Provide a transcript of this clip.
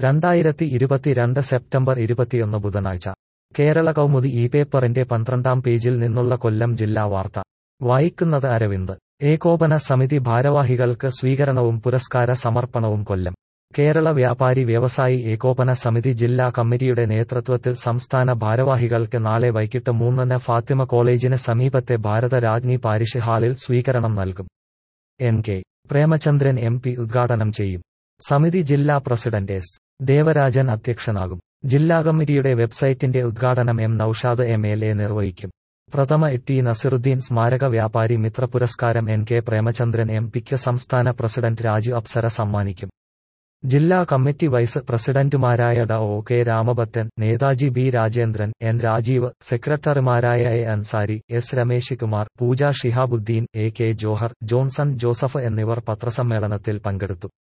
രണ്ടായിരത്തി ഇരുപത്തിരണ്ട് സെപ്റ്റംബർ ഇരുപത്തിയൊന്ന് ബുധനാഴ്ച കേരള കൗമുദി ഈ പേപ്പറിന്റെ പന്ത്രണ്ടാം പേജിൽ നിന്നുള്ള കൊല്ലം ജില്ലാ വാർത്ത വായിക്കുന്നത് അരവിന്ദ് ഏകോപന സമിതി ഭാരവാഹികൾക്ക് സ്വീകരണവും പുരസ്കാര സമർപ്പണവും കൊല്ലം കേരള വ്യാപാരി വ്യവസായി ഏകോപന സമിതി ജില്ലാ കമ്മിറ്റിയുടെ നേതൃത്വത്തിൽ സംസ്ഥാന ഭാരവാഹികൾക്ക് നാളെ വൈകിട്ട് മൂന്നിന് ഫാത്തിമ കോളേജിന് സമീപത്തെ ഭാരതരാജ്ഞി പാരിഷ് ഹാളിൽ സ്വീകരണം നൽകും N K Premachandran M P ഉദ്ഘാടനം ചെയ്യും സമിതി ജില്ലാ പ്രസിഡന്റ് എസ് ദേവരാജൻ അധ്യക്ഷനാകും ജില്ലാ കമ്മിറ്റിയുടെ വെബ്സൈറ്റിന്റെ ഉദ്ഘാടനം M Naushad M L A നിർവഹിക്കും പ്രഥമ ടി നസിറുദ്ദീൻ സ്മാരക വ്യാപാരി മിത്ര പുരസ്കാരം എൻ കെ പ്രേമചന്ദ്രൻ എം പിക്ക് സംസ്ഥാന പ്രസിഡന്റ് രാജു അപ്സര സമ്മാനിക്കും ജില്ലാ കമ്മിറ്റി വൈസ് പ്രസിഡന്റുമാരായ ഡ O K Ramabhattan Netaji B Rajendran N Rajeev സെക്രട്ടറിമാരായ A Ansari S Ramesh Kumar Pooja Shihabuddin A K Johar Johnson Joseph എന്നിവർ പത്രസമ്മേളനത്തിൽ പങ്കെടുത്തു